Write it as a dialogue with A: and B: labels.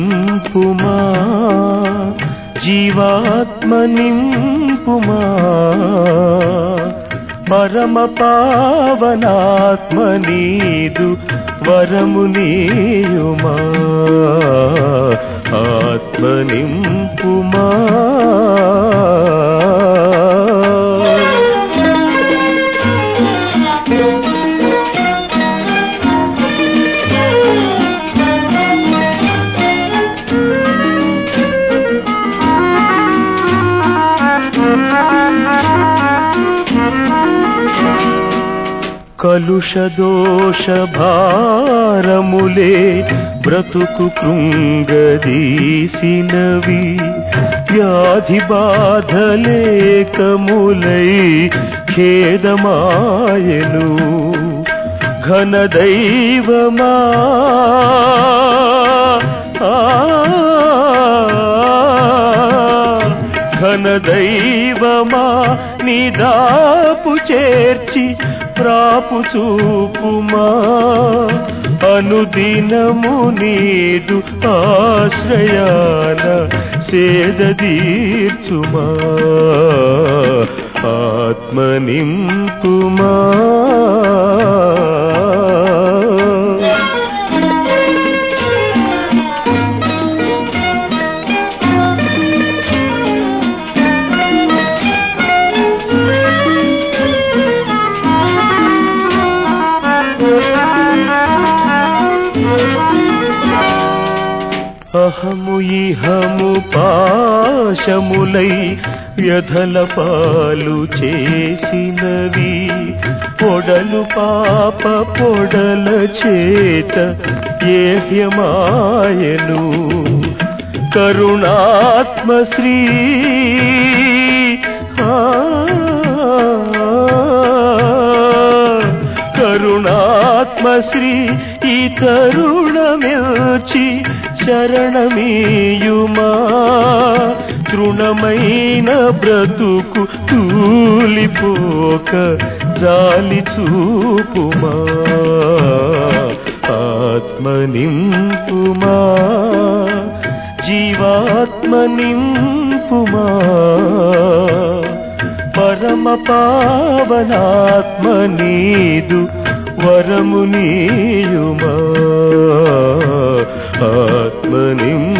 A: నింపుమా జీవాత్మ నింపుమా పరమ పావనాత్మ నీదు వరము నీయుమా ఆత్మ నింపుమా కలుష దోష భారములే బ్రతుకు కృంగదీసినవి వ్యాధి బాధలేకములై ఖేదమాయను ఘన దైవమా ఆ, ఘన దైవమా నిదాపు చేర్చి ప్రాపు చూపుమా అనుదినము నీదు ఆశ్రయాల సేద తీర్చుమా ఆత్మ నింపుమా అహము ఇహము పాశములై వ్యధల పాలు చేసినవి పొడలు పాప పొడల చేత ఏహ్యమాయను కరుణాత్మ శ్రీ కరుణాత్మశ్రీ ఈ తరుణమిల్చి శరణమీయుమా తృణమైన బ్రతుకు తూలిపోక జాలి చూపుమా ఆత్మ నింపుమా జీవాత్మ నింపుమా పరమ పావనాత్మ నీదు వరము నీయుమా ఆత్మ నింపుమా